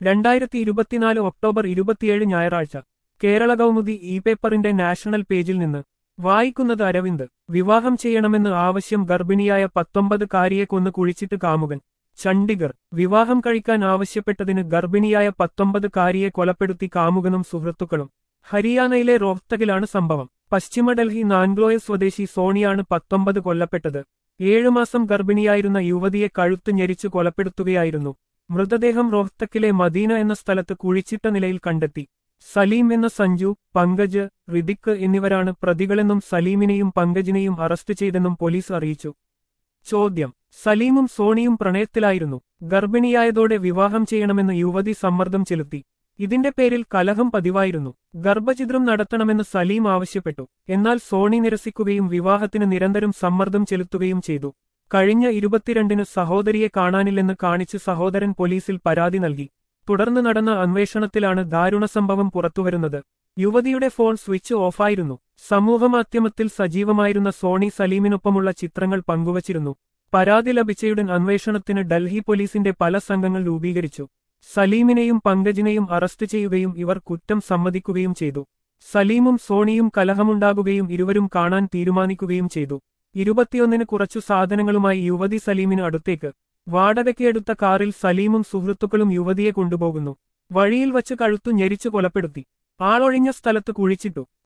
രണ്ടായിരത്തി ഇരുപത്തിനാല് ഒക്ടോബർ ഇരുപത്തിയേഴ് ഞായറാഴ്ച കേരള കൗമുദി ഇ പേപ്പറിന്റെ നാഷണൽ പേജിൽ നിന്ന് വായിക്കുന്നത് അരവിന്ദ് വിവാഹം ചെയ്യണമെന്ന് ആവശ്യം ഗർഭിണിയായ പത്തൊമ്പത് കാരിയെ കൊന്ന് കുഴിച്ചിട്ട് കാമുകൻ ചണ്ഡിഗർ വിവാഹം കഴിക്കാൻ ആവശ്യപ്പെട്ടതിന് ഗർഭിണിയായ പത്തൊമ്പത് കാരിയെ കൊലപ്പെടുത്തി കാമുകനും സുഹൃത്തുക്കളും ഹരിയാനയിലെ റോഹ്തകിലാണ് സംഭവം പശ്ചിമ ഡൽഹി നാൻഗ്ലോയ സ്വദേശി സോണിയാണ് പത്തൊമ്പത് കൊല്ലപ്പെട്ടത് ഏഴുമാസം ഗർഭിണിയായിരുന്ന യുവതിയെ കഴുത്ത് ഞെരിച്ചു കൊലപ്പെടുത്തുകയായിരുന്നു മൃതദേഹം റോഹ്തക്കിലെ മദീന എന്ന സ്ഥലത്ത് കുഴിച്ചിട്ട നിലയിൽ കണ്ടെത്തി സലീം എന്ന സഞ്ജു പങ്കജ് ഋതിക് എന്നിവരാണ് പ്രതികളെന്നും സലീമിനെയും പങ്കജിനെയും അറസ്റ്റ് ചെയ്തെന്നും പോലീസ് അറിയിച്ചു ചോദ്യം സലീമും സോണിയും പ്രണയത്തിലായിരുന്നു ഗർഭിണിയായതോടെ വിവാഹം ചെയ്യണമെന്ന് യുവതി സമ്മർദ്ദം ചെലുത്തി ഇതിന്റെ പേരിൽ കലഹം പതിവായിരുന്നു ഗർഭചിത്രം നടത്തണമെന്ന് സലീം ആവശ്യപ്പെട്ടു എന്നാൽ സോണി നിരസിക്കുകയും വിവാഹത്തിന് നിരന്തരം സമ്മർദ്ദം ചെലുത്തുകയും ചെയ്തു കഴിഞ്ഞ ഇരുപത്തിരണ്ടിന് സഹോദരിയെ കാണാനില്ലെന്ന് കാണിച്ച് സഹോദരൻ പോലീസിൽ പരാതി നൽകി തുടർന്ന് നടന്ന അന്വേഷണത്തിലാണ് ദാരുണ സംഭവം പുറത്തുവരുന്നത് യുവതിയുടെ ഫോൺ സ്വിച്ച് ഓഫായിരുന്നു സമൂഹമാധ്യമത്തിൽ സജീവമായിരുന്ന സോണി സലീമിനൊപ്പമുള്ള ചിത്രങ്ങൾ പങ്കുവച്ചിരുന്നു പരാതി ലഭിച്ചയുടൻ അന്വേഷണത്തിന് ഡൽഹി പോലീസിന്റെ പല സംഘങ്ങൾ രൂപീകരിച്ചു സലീമിനെയും പങ്കജിനെയും അറസ്റ്റ് ചെയ്യുകയും ഇവർ കുറ്റം സമ്മതിക്കുകയും ചെയ്തു സലീമും സോണിയും കലഹമുണ്ടാകുകയും ഇരുവരും കാണാൻ തീരുമാനിക്കുകയും ചെയ്തു ഇരുപത്തിയൊന്നിന് കുറച്ചു സാധനങ്ങളുമായി യുവതി സലീമിന് അടുത്തേക്ക് വാടകയ്ക്ക് എടുത്ത കാറിൽ സലീമും സുഹൃത്തുക്കളും യുവതിയെ കൊണ്ടുപോകുന്നു വഴിയിൽ വച്ച് കഴുത്തു ഞെരിച്ചു കൊലപ്പെടുത്തി ആളൊഴിഞ്ഞ സ്ഥലത്ത് കുഴിച്ചിട്ടു